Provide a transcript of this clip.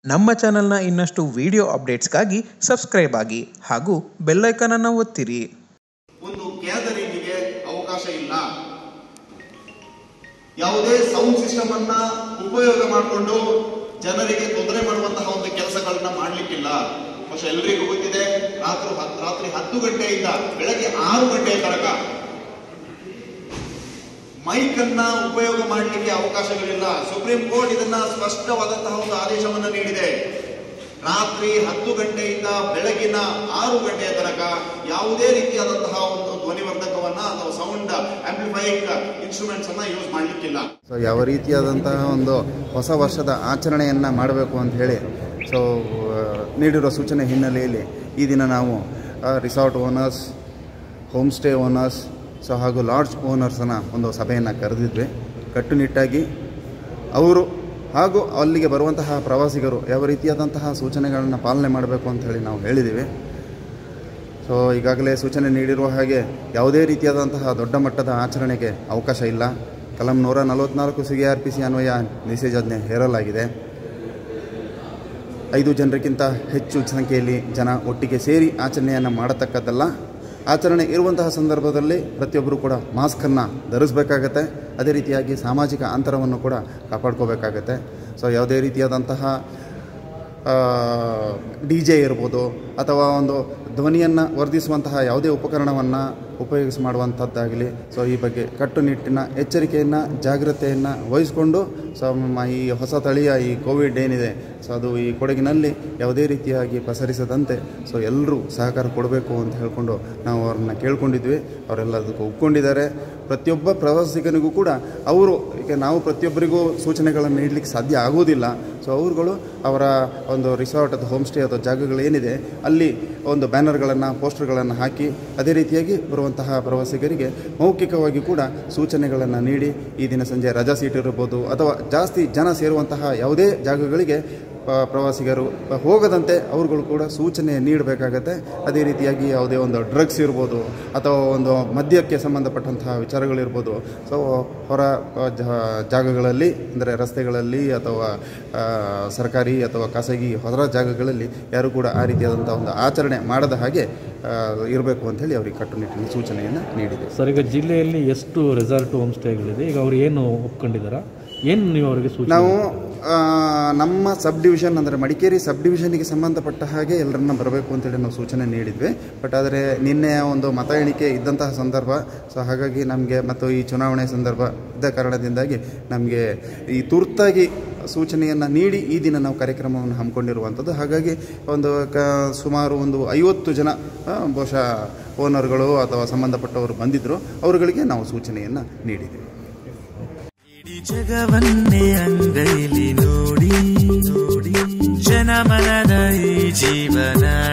ನಮ್ಮ ಚಾನಲ್ನ ಇನ್ನಷ್ಟು ವಿಡಿಯೋ ಅಪ್ಡೇಟ್ಸ್ಗಾಗಿ ಸಬ್ಸ್ಕ್ರೈಬ್ ಆಗಿ ಹಾಗೂ ಬೆಲ್ಲೈಕನನ್ನು ಒತ್ತಿರಿ ಒಂದು ಗ್ಯಾದರಿಂಗಿಗೆ ಅವಕಾಶ ಇಲ್ಲ ಯಾವುದೇ ಸೌಂಡ್ ಸಿಸ್ಟಮ್ ಅನ್ನ ಉಪಯೋಗ ಮಾಡಿಕೊಂಡು ಜನರಿಗೆ ತೊಂದರೆ ಮಾಡುವಂತಹ ಒಂದು ಕೆಲಸಗಳನ್ನ ಮಾಡ್ಲಿಕ್ಕಿಲ್ಲ ಬಹುಶಃ ಎಲ್ರಿಗೂ ಗೊತ್ತಿದೆ ರಾತ್ರಿ ಹತ್- ರಾತ್ರಿ ಹತ್ತು ಗಂಟೆಯಿಂದ ಬೆಳಗ್ಗೆ ಆರು ಗಂಟೆಯ ತನಕ ಮೈಕ್ ಅನ್ನ ಉಪಯೋಗ ಮಾಡಲಿಕ್ಕೆ ಅವಕಾಶಗಳಿಲ್ಲ ಸುಪ್ರೀಂ ಕೋರ್ಟ್ ಇದನ್ನ ಸ್ಪಷ್ಟವಾದಂತಹ ಒಂದು ಆದೇಶವನ್ನು ನೀಡಿದೆ ರಾತ್ರಿ ಹತ್ತು ಗಂಟೆಯಿಂದ ಬೆಳಗಿನ ಆರು ಗಂಟೆಯ ತನಕ ಯಾವುದೇ ರೀತಿಯಾದಂತಹ ಒಂದು ಧ್ವನಿವರ್ಧಕವನ್ನ ಅಥವಾ ಸೌಂಡ್ ಆಂಪ್ಲಿಫೈಯಿಂಗ್ ಇನ್ಸ್ಟ್ರೂಮೆಂಟ್ಸ್ ಅನ್ನ ಯೂಸ್ ಮಾಡ್ಲಿಕ್ಕಿಲ್ಲ ಸೊ ಯಾವ ರೀತಿಯಾದಂತಹ ಒಂದು ಹೊಸ ವರ್ಷದ ಆಚರಣೆಯನ್ನು ಮಾಡಬೇಕು ಅಂತ ಹೇಳಿ ಸೊ ಆ, ನೀಡಿರೋ ಸೂಚನೆ ಹಿನ್ನೆಲೆಯಲ್ಲಿ ಈ ದಿನ ನಾವು resort owners home stay owners so ಹಾಗೂ ಲಾಡ್ಜ್ ಓನರ್ಸನ ಒಂದು ಸಭೆಯನ್ನು ಕರೆದಿದ್ವಿ ಕಟ್ಟುನಿಟ್ಟಾಗಿ ಅವರು ಹಾಗೂ ಅಲ್ಲಿಗೆ ಬರುವಂತಹ ಪ್ರವಾಸಿಗರು ಯಾವ ರೀತಿಯಾದಂತಹ ಸೂಚನೆಗಳನ್ನು ಪಾಲನೆ ಮಾಡಬೇಕು ಅಂತ ಹೇಳಿ ನಾವು ಹೇಳಿದ್ದೀವಿ ಸೊ ಈಗಾಗಲೇ ಸೂಚನೆ ನೀಡಿರುವ ಹಾಗೆ ಯಾವುದೇ ರೀತಿಯಾದಂತಹ ದೊಡ್ಡ ಮಟ್ಟದ ಆಚರಣೆಗೆ ಅವಕಾಶ ಇಲ್ಲ ಕಲಂ ನೂರ ನಲವತ್ನಾಲ್ಕು ಸಿ ಆರ್ ಪಿ ಸಿ ಅನ್ವಯ ನಿಷೇಧಾಜ್ಞೆ ಹೇರಲಾಗಿದೆ ಐದು ಜನರಿಗಿಂತ ಹೆಚ್ಚು ಸಂಖ್ಯೆಯಲ್ಲಿ ಜನ ಒಟ್ಟಿಗೆ ಸೇರಿ ಆಚರಣೆಯನ್ನು ಮಾಡತಕ್ಕದ್ದಲ್ಲ ಆಚರಣೆ ಇರುವಂತಹ ಸಂದರ್ಭದಲ್ಲಿ ಪ್ರತಿಯೊಬ್ಬರು ಕೂಡ ಮಾಸ್ಕನ್ನು ಧರಿಸಬೇಕಾಗತ್ತೆ ಅದೇ ರೀತಿಯಾಗಿ ಸಾಮಾಜಿಕ ಅಂತರವನ್ನು ಕೂಡ ಕಾಪಾಡ್ಕೋಬೇಕಾಗತ್ತೆ ಸೊ ಯಾವುದೇ ರೀತಿಯಾದಂತಹ ಡಿ ಜೆ ಇರ್ಬೋದು ಅಥವಾ ಒಂದು ಧ್ವನಿಯನ್ನು ವರ್ಧಿಸುವಂತಹ ಯಾವುದೇ ಉಪಕರಣವನ್ನು ಉಪಯೋಗಿಸಿ ಮಾಡುವಂಥದ್ದಾಗಲಿ ಸೊ ಈ ಬಗ್ಗೆ ಕಟ್ಟುನಿಟ್ಟಿನ ಎಚ್ಚರಿಕೆಯನ್ನು ಜಾಗ್ರತೆಯನ್ನು ವಹಿಸಿಕೊಂಡು ಸೊ ನಮ್ಮ ಈ ಹೊಸ ತಳಿಯ ಈ ಕೋವಿಡ್ ಏನಿದೆ ಸೊ ಅದು ಈ ಕೊಡಗಿನಲ್ಲಿ ಯಾವುದೇ ರೀತಿಯಾಗಿ ಪಸರಿಸದಂತೆ ಸೊ ಎಲ್ಲರೂ ಸಹಕಾರ ಕೊಡಬೇಕು ಅಂತ ಹೇಳ್ಕೊಂಡು ನಾವು ಅವ್ರನ್ನ ಕೇಳ್ಕೊಂಡಿದ್ವಿ ಅವರೆಲ್ಲ ಅದಕ್ಕೆ ಒಪ್ಕೊಂಡಿದ್ದಾರೆ ಪ್ರತಿಯೊಬ್ಬ ಪ್ರವಾಸಿಗನಿಗೂ ಕೂಡ ಅವರು ಈಗ ನಾವು ಪ್ರತಿಯೊಬ್ಬರಿಗೂ ಸೂಚನೆಗಳನ್ನು ನೀಡಲಿಕ್ಕೆ ಸಾಧ್ಯ ಆಗೋದಿಲ್ಲ ಸೊ ಅವರುಗಳು ಅವರ ಒಂದು ರಿಸಾರ್ಟ್ ಅಥವಾ ಹೋಮ್ ಸ್ಟೇ ಅಥವಾ ಜಾಗಗಳೇನಿದೆ ಅಲ್ಲಿ ಒಂದು ಬ್ಯಾನರ್ಗಳನ್ನು ಪೋಸ್ಟರ್ಗಳನ್ನು ಹಾಕಿ ಅದೇ ರೀತಿಯಾಗಿ ಬರುವಂತಹ ಪ್ರವಾಸಿಗರಿಗೆ ಮೌಖಿಕವಾಗಿ ಕೂಡ ಸೂಚನೆಗಳನ್ನು ನೀಡಿ ಈ ದಿನ ಸಂಜೆ ರಜಾ ಸೀಟ್ ಇರ್ಬೋದು ಅಥವಾ ಜಾಸ್ತಿ ಜನ ಸೇರುವಂತಹ ಯಾವುದೇ ಜಾಗಗಳಿಗೆ ಪ- ಪ್ರವಾಸಿಗರು ಹೋಗದಂತೆ ಅವ್ರುಗಳು ಕೂಡ ಸೂಚನೆ ನೀಡಬೇಕಾಗತ್ತೆ ಅದೇ ರೀತಿಯಾಗಿ ಯಾವುದೇ ಒಂದು ಡ್ರಗ್ಸ್ ಇರ್ಬೋದು ಅಥವಾ ಒಂದು ಮದ್ಯಕ್ಕೆ ಸಂಬಂಧಪಟ್ಟಂತಹ ವಿಚಾರಗಳಿರ್ಬೋದು ಸೊ ಹೊರ ಆ, ಜ- ಜಾಗಗಳಲ್ಲಿ ಅಂದರೆ ರಸ್ತೆಗಳಲ್ಲಿ ಅಥವಾ ಆ, ಸರ್ಕಾರಿ ಅಥವಾ ಖಾಸಗಿ ಹೊರ ಜಾಗಗಳಲ್ಲಿ ಯಾರು ಕೂಡ ಆ ರೀತಿಯಾದಂಥ ಒಂದು ಆಚರಣೆ ಮಾಡದ ಹಾಗೆ ಇರಬೇಕು ಅಂಥೇಳಿ ಅವರಿಗೆ ಕಟ್ಟುನಿಟ್ಟಿನ ಸೂಚನೆಯನ್ನು ನೀಡಿದೆ ಸರ್ ಈಗ ಜಿಲ್ಲೆಯಲ್ಲಿ ಎಷ್ಟು ರೆಸಾರ್ಟ್ ಹೋಮ್ ಸ್ಟೇಗಳಿದೆ ಈಗ ಅವ್ರು ಏನು ಒಪ್ಕೊಂಡಿದ್ದಾರಾ ಏನು ನೀವು ಅವರಿಗೆ ಸೂಚನೆ ನಾವು ಆ, ನಮ್ಮ ಸಬ್ ಡಿವಿಷನ್ ಅಂದರೆ ಮಡಿಕೇರಿ ಸಬ್ ಡಿವಿಷನ್ಗೆ ಸಂಬಂಧಪಟ್ಟ ಹಾಗೆ ಎಲ್ಲರನ್ನ ಬರಬೇಕು ಅಂತೇಳಿ ನಾವು ಸೂಚನೆ ನೀಡಿದ್ವಿ ಬಟ್ ಆದರೆ ನಿನ್ನೆ ಒಂದು ಮತ ಎಣಿಕೆ ಇದ್ದಂತಹ ಸಂದರ್ಭ ಸೊ ಹಾಗಾಗಿ ನಮಗೆ ಮತ್ತು ಈ ಚುನಾವಣೆ ಸಂದರ್ಭ ಇದ್ದ ಕಾರಣದಿಂದಾಗಿ ನಮಗೆ ಈ ತುರ್ತಾಗಿ ಸೂಚನೆಯನ್ನು ನೀಡಿ ಈ ದಿನ ನಾವು ಕಾರ್ಯಕ್ರಮವನ್ನು ಹಮ್ಮಿಕೊಂಡಿರುವಂಥದ್ದು ಹಾಗಾಗಿ ಒಂದು ಕ ಸುಮಾರು ಒಂದು ಐವತ್ತು ಜನ ಆ, ಬಹುಶಃ ಓನರ್ಗಳು ಅಥವಾ ಸಂಬಂಧಪಟ್ಟವರು ಬಂದಿದ್ದರು ಅವರುಗಳಿಗೆ ನಾವು ಸೂಚನೆಯನ್ನು ನೀಡಿದ್ದೀವಿ ಇಡೀ ಜಗವನ್ನೇ ಅಂಗೈಲಿ ನೋಡಿ ನೋಡಿ ಜನಮನದ ಈ ಜೀವನ